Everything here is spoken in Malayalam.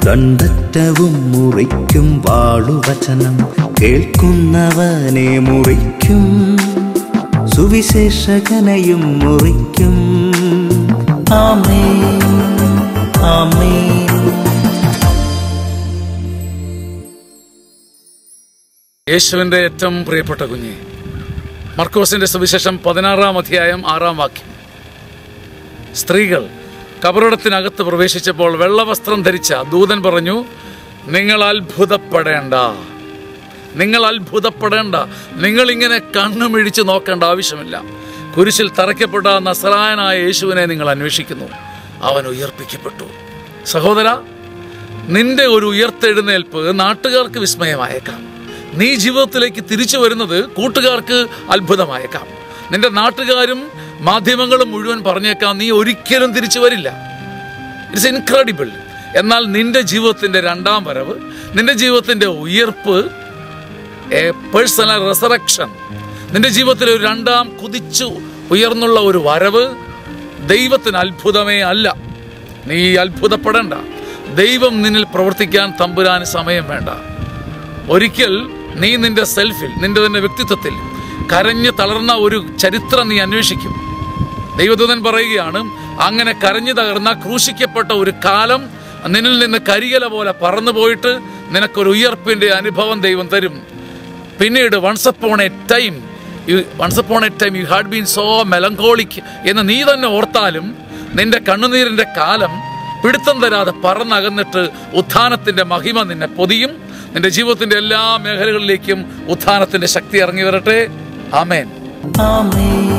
ദണ്ഡറ്റവും മുറിക്കും വാളുവചനം കേൾക്കുന്നവനെ മുറിക്കും സുവിശേഷകനെയും മുറിക്കും ആമേ ആമേ യേശുവിൻ്റെ ഏറ്റവും പ്രിയപ്പെട്ട കുഞ്ഞെ മർക്കോസിന്റെ സുവിശേഷം പതിനാറാം അധ്യായം ആറാം വാക്യം സ്ത്രീകൾ കബറിടത്തിനകത്ത് പ്രവേശിച്ചപ്പോൾ വെള്ളവസ്ത്രം ധരിച്ച ദൂതൻ പറഞ്ഞു നിങ്ങൾ അത്ഭുതപ്പെടേണ്ട നിങ്ങൾ അത്ഭുതപ്പെടേണ്ട നിങ്ങൾ ഇങ്ങനെ കണ്ണുമിഴിച്ച് നോക്കേണ്ട ആവശ്യമില്ല കുരിശിൽ തറയ്ക്കപ്പെട്ട നസറായനായ യേശുവിനെ നിങ്ങൾ അന്വേഷിക്കുന്നു അവൻ ഉയർപ്പിക്കപ്പെട്ടു സഹോദര നിന്റെ ഒരു ഉയർത്തെഴുന്നേൽപ്പ് നാട്ടുകാർക്ക് വിസ്മയമായേക്കാം നീ ജീവിതത്തിലേക്ക് തിരിച്ചു വരുന്നത് കൂട്ടുകാർക്ക് അത്ഭുതമായേക്കാം നിന്റെ നാട്ടുകാരും മാധ്യമങ്ങളും മുഴുവൻ പറഞ്ഞേക്കാം നീ ഒരിക്കലും തിരിച്ചു വരില്ല ഇറ്റ്സ് ഇൻക്രെഡിബിൾ എന്നാൽ നിന്റെ ജീവിതത്തിന്റെ രണ്ടാം വരവ് നിന്റെ ജീവിതത്തിന്റെ ഉയർപ്പ് എ പേഴ്സണൽ റെസറക്ഷൻ നിന്റെ ജീവിതത്തിലെ ഒരു രണ്ടാം കുതിച്ചു ഉയർന്നുള്ള ഒരു വരവ് ദൈവത്തിന് അത്ഭുതമേ അല്ല നീ അത്ഭുതപ്പെടേണ്ട ദൈവം നിന്നിൽ പ്രവർത്തിക്കാൻ തമ്പുരാൻ സമയം വേണ്ട ഒരിക്കൽ നീ നിന്റെ സെൽഫിൽ നിന്റെ തന്നെ വ്യക്തിത്വത്തിൽ കരഞ്ഞ് തളർന്ന ഒരു ചരിത്രം നീ അന്വേഷിക്കും ദൈവദൂതൻ പറയുകയാണ് അങ്ങനെ കരഞ്ഞു തകർന്ന ക്രൂശിക്കപ്പെട്ട ഒരു കാലം നിന്നിൽ നിന്ന് കരികല പോലെ പറന്നു പോയിട്ട് നിനക്കൊരു ഉയർപ്പിന്റെ അനുഭവം ദൈവം തരും പിന്നീട് once upon a time once upon a time you had been so melancholic എന്ന് നീ തന്നെ ഓർത്താലും നിന്റെ കണ്ണുനീരിന്റെ കാലം പിടുത്തം തരാതെ പറന്നകന്നിട്ട് ഉത്ഥാനത്തിന്റെ മഹിമ നിന്നെ പൊതിയും നിന്റെ ജീവിതത്തിന്റെ എല്ലാ മേഖലകളിലേക്കും ഉത്ഥാനത്തിന്റെ ശക്തി ഇറങ്ങി വരട്ടെ ആമേൻ ആമേ